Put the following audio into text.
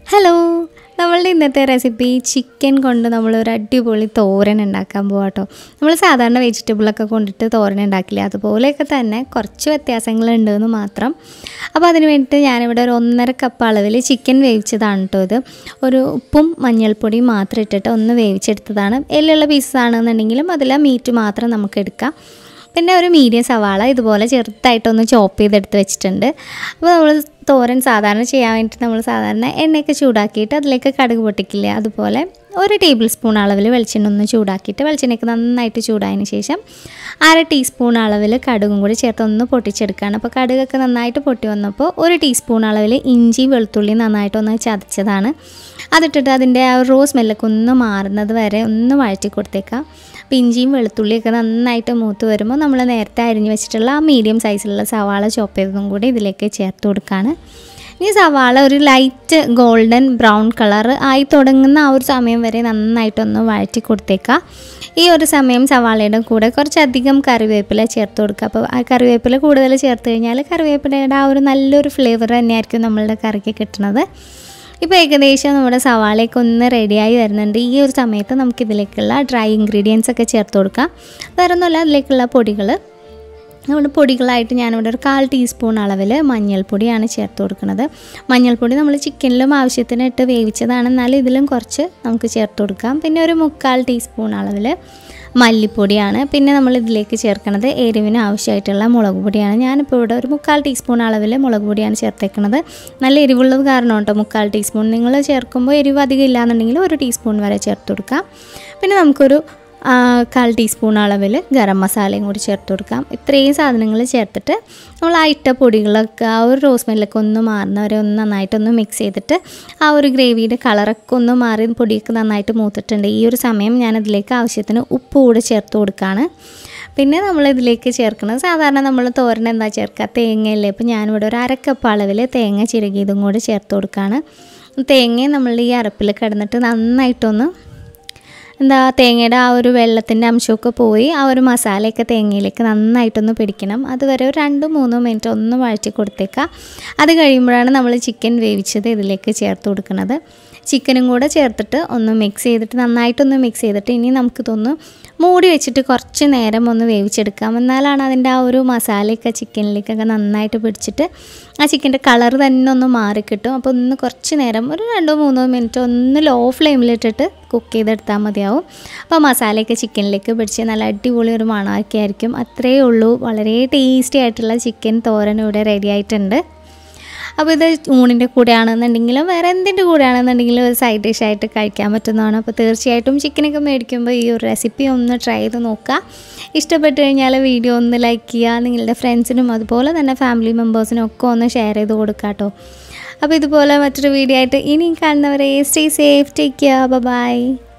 hello നമ്മളുടെ ഇന്നത്തെ recipe chicken കൊണ്ട് നമ്മളൊരു അടിപൊളി തോരൻ ഉണ്ടാക്കാൻ പോകാട്ടോ നമ്മൾ സാധാരണ വെജിറ്റബിളൊക്കെ കൊണ്ടിട്ട് തോരൻ ഉണ്ടാക്കില്ല അതുപോലെയൊക്കെ തന്നെ കുറച്ച് വ്യത്യാസങ്ങളുണ്ടെന്ന് മാത്രം അപ്പോൾ അതിന് വേണ്ടിയിട്ട് ഞാനിവിടെ ഒരു ഒന്നര കപ്പ് അളവിൽ ചിക്കൻ വേവിച്ചതാണ് കേട്ടോ ഇത് ഒരു ഉപ്പും മഞ്ഞൾപ്പൊടിയും മാത്രം ഇട്ടിട്ട് ഒന്ന് വേവിച്ചെടുത്തതാണ് എല്ലുള്ള പീസസ് ആണെന്നുണ്ടെങ്കിലും അതിൽ മീറ്റ് മാത്രം നമുക്ക് എടുക്കാം പിന്നെ ഒരു മീഡിയം സവാള ഇതുപോലെ ചെറുതായിട്ടൊന്ന് ചോപ്പ് ചെയ്തെടുത്ത് വെച്ചിട്ടുണ്ട് അപ്പോൾ നമ്മൾ തോരൻ സാധാരണ ചെയ്യാൻ വേണ്ടിയിട്ട് നമ്മൾ സാധാരണ എണ്ണയൊക്കെ ചൂടാക്കിയിട്ട് അതിലേക്ക് കടുക് പൊട്ടിക്കില്ല അതുപോലെ ഒരു ടേബിൾ സ്പൂൺ അളവിൽ വെളിച്ചെണ്ണ ഒന്ന് ചൂടാക്കിയിട്ട് വെളിച്ചെണ്ണയ്ക്ക് നന്നായിട്ട് ചൂടായതിന് ശേഷം അര ടീസ്പൂൺ അളവിൽ കടുകും കൂടി ചേർത്ത് ഒന്ന് പൊട്ടിച്ചെടുക്കുകയാണ് അപ്പോൾ കടുകൊക്കെ നന്നായിട്ട് പൊട്ടി വന്നപ്പോൾ ഒരു ടീസ്പൂൺ അളവിൽ ഇഞ്ചി വെളുത്തുള്ളി നന്നായിട്ടൊന്ന് ചതച്ചതാണ് അതിട്ടിട്ട് അതിൻ്റെ ആ റോ സ്മെല്ലൊക്കെ ഒന്ന് മാറുന്നത് വരെ ഒന്ന് വഴറ്റി കൊടുത്തേക്കാം അപ്പോൾ ഇഞ്ചിയും വെളുത്തുള്ളിയൊക്കെ നന്നായിട്ട് മൂത്ത് വരുമ്പോൾ നമ്മൾ നേരത്തെ അരിഞ്ഞ് വെച്ചിട്ടുള്ള ആ മീഡിയം സൈസിലുള്ള സവാള ചോപ്പ് ചെയ്തതും കൂടി ഇതിലേക്ക് ചേർത്ത് കൊടുക്കുകയാണ് ഇനി സവാള ഒരു ലൈറ്റ് ഗോൾഡൻ ബ്രൗൺ കളർ ആയി തുടങ്ങുന്ന ആ ഒരു സമയം വരെ നന്നായിട്ടൊന്ന് വഴറ്റി കൊടുത്തേക്കാം ഈ ഒരു സമയം സവാളയുടെ കൂടെ കുറച്ചധികം കറിവേപ്പില ചേർത്ത് കൊടുക്കുക അപ്പോൾ ആ കറിവേപ്പില കൂടുതൽ ചേർത്ത് കഴിഞ്ഞാൽ കറിവേപ്പിലയുടെ ആ ഒരു നല്ലൊരു ഫ്ലേവർ തന്നെയായിരിക്കും നമ്മളുടെ കറിക്ക് കിട്ടുന്നത് ഇപ്പോൾ ഏകദേശം നമ്മുടെ സവാളയൊക്കെ ഒന്ന് റെഡിയായി വരുന്നുണ്ട് ഈ ഒരു സമയത്ത് നമുക്കിതിലേക്കുള്ള ഡ്രൈ ഇൻഗ്രീഡിയൻസ് ഒക്കെ ചേർത്ത് കൊടുക്കാം വേറെ ഒന്നുമല്ല അതിലേക്കുള്ള പൊടികൾ നമ്മുടെ പൊടികളായിട്ട് ഞാനിവിടെ ഒരു കാൽ ടീസ്പൂൺ അളവിൽ മഞ്ഞൾപ്പൊടിയാണ് ചേർത്ത് കൊടുക്കുന്നത് മഞ്ഞൾപ്പൊടി നമ്മൾ ചിക്കനിലും ആവശ്യത്തിന് ഇട്ട് വേവിച്ചതാണ് എന്നാലും ഇതിലും കുറച്ച് നമുക്ക് ചേർത്ത് കൊടുക്കാം പിന്നെ ഒരു മുക്കാൽ ടീസ്പൂൺ അളവിൽ മല്ലിപ്പൊടിയാണ് പിന്നെ നമ്മൾ ഇതിലേക്ക് ചേർക്കുന്നത് എരിവിന് ആവശ്യമായിട്ടുള്ള മുളക് പൊടിയാണ് ഞാനിപ്പോൾ ഇവിടെ ഒരു മുക്കാൽ ടീസ്പൂൺ അളവിൽ മുളക് പൊടിയാണ് ചേർത്തേക്കുന്നത് നല്ല എരിവുള്ളത് കാരണം കേട്ടോ മുക്കാൽ ടീസ്പൂൺ നിങ്ങൾ ചേർക്കുമ്പോൾ എരിവ് അധികം ഇല്ലാന്നുണ്ടെങ്കിൽ ഒരു ടീസ്പൂൺ വരെ ചേർത്ത് കൊടുക്കാം പിന്നെ നമുക്കൊരു കാൽ ടീസ്പൂൺ അളവിൽ ഗരം മസാലയും കൂടി ചേർത്ത് കൊടുക്കാം ഇത്രയും സാധനങ്ങൾ ചേർത്തിട്ട് നമ്മൾ ആ ഇട്ട പൊടികളൊക്കെ ആ ഒരു റോസ് മെല്ലൊക്കെ ഒന്ന് മാറുന്നവരെ ഒന്ന് നന്നായിട്ടൊന്ന് മിക്സ് ചെയ്തിട്ട് ആ ഒരു ഗ്രേവിയുടെ കളറൊക്കെ ഒന്ന് മാറി പൊടിയൊക്കെ നന്നായിട്ട് മൂത്തിട്ടുണ്ട് ഈ ഒരു സമയം ഞാനതിലേക്ക് ആവശ്യത്തിന് ഉപ്പ് കൂടെ ചേർത്ത് കൊടുക്കുകയാണ് പിന്നെ നമ്മൾ ഇതിലേക്ക് ചേർക്കുന്നത് സാധാരണ നമ്മൾ തോരൻ എന്താ ചേർക്കുക തേങ്ങയല്ലേ അപ്പോൾ ഞാനിവിടെ ഒരു അരക്കപ്പ് അളവിൽ തേങ്ങ ചിരകിയതും കൂടി ചേർത്ത് കൊടുക്കുകയാണ് തേങ്ങ നമ്മൾ ഈ അരപ്പിൽ കിടന്നിട്ട് നന്നായിട്ടൊന്ന് എന്താ തേങ്ങയുടെ ആ ഒരു വെള്ളത്തിൻ്റെ അംശമൊക്കെ പോയി ആ ഒരു മസാലയൊക്കെ തേങ്ങയിലേക്ക് നന്നായിട്ടൊന്ന് പിടിക്കണം അതുവരെ ഒരു രണ്ട് മൂന്ന് മിനിറ്റ് ഒന്ന് വഴറ്റി കൊടുത്തേക്കാം അത് കഴിയുമ്പോഴാണ് നമ്മൾ ചിക്കൻ വേവിച്ചത് ഇതിലേക്ക് ചേർത്ത് കൊടുക്കുന്നത് ചിക്കനും കൂടെ ചേർത്തിട്ട് ഒന്ന് മിക്സ് ചെയ്തിട്ട് നന്നായിട്ടൊന്ന് മിക്സ് ചെയ്തിട്ട് ഇനി നമുക്കിതൊന്ന് മൂടി വെച്ചിട്ട് കുറച്ച് നേരം ഒന്ന് വേവിച്ചെടുക്കാം എന്നാലാണ് അതിൻ്റെ ആ ഒരു മസാലയൊക്കെ ചിക്കനിലേക്കൊക്കെ നന്നായിട്ട് പിടിച്ചിട്ട് ആ ചിക്കൻ്റെ കളർ തന്നെ ഒന്ന് മാറിക്കിട്ടും അപ്പോൾ ഒന്ന് കുറച്ച് നേരം ഒരു രണ്ടോ മൂന്നോ മിനിറ്റ് ഒന്ന് ലോ ഫ്ലെയിമിലിട്ടിട്ട് കുക്ക് ചെയ്തെടുത്താൽ മതിയാവും അപ്പോൾ മസാലയൊക്കെ ചിക്കനിലേക്ക് പിടിച്ച് നല്ല അടിപൊളി ഒരു മണമൊക്കെ ആയിരിക്കും അത്രയേ ഉള്ളൂ വളരെ ടേസ്റ്റി ആയിട്ടുള്ള ചിക്കൻ തോരൻ ഇവിടെ റെഡി ആയിട്ടുണ്ട് അപ്പോൾ ഇത് ഊണിൻ്റെ കൂടെ ആണെന്നുണ്ടെങ്കിലും വേറെ എന്തിൻ്റെ കൂടെ ആണെന്നുണ്ടെങ്കിലും ഒരു സൈഡ് ഡിഷായിട്ട് കഴിക്കാൻ പറ്റുന്നതാണ് അപ്പോൾ തീർച്ചയായിട്ടും ചിക്കനൊക്കെ മേടിക്കുമ്പോൾ ഈ ഒരു റെസിപ്പി ഒന്ന് ട്രൈ ചെയ്ത് നോക്കുക ഇഷ്ടപ്പെട്ട് കഴിഞ്ഞാൽ വീഡിയോ ഒന്ന് ലൈക്ക് ചെയ്യുക നിങ്ങളുടെ ഫ്രണ്ട്സിനും അതുപോലെ തന്നെ ഫാമിലി മെമ്പേഴ്സിനും ഒക്കെ ഒന്ന് ഷെയർ ചെയ്ത് കൊടുക്കുക കേട്ടോ അപ്പോൾ ഇതുപോലെ മറ്റൊരു വീഡിയോ ആയിട്ട് ഇനി കാണുന്നവരെ stay safe take care by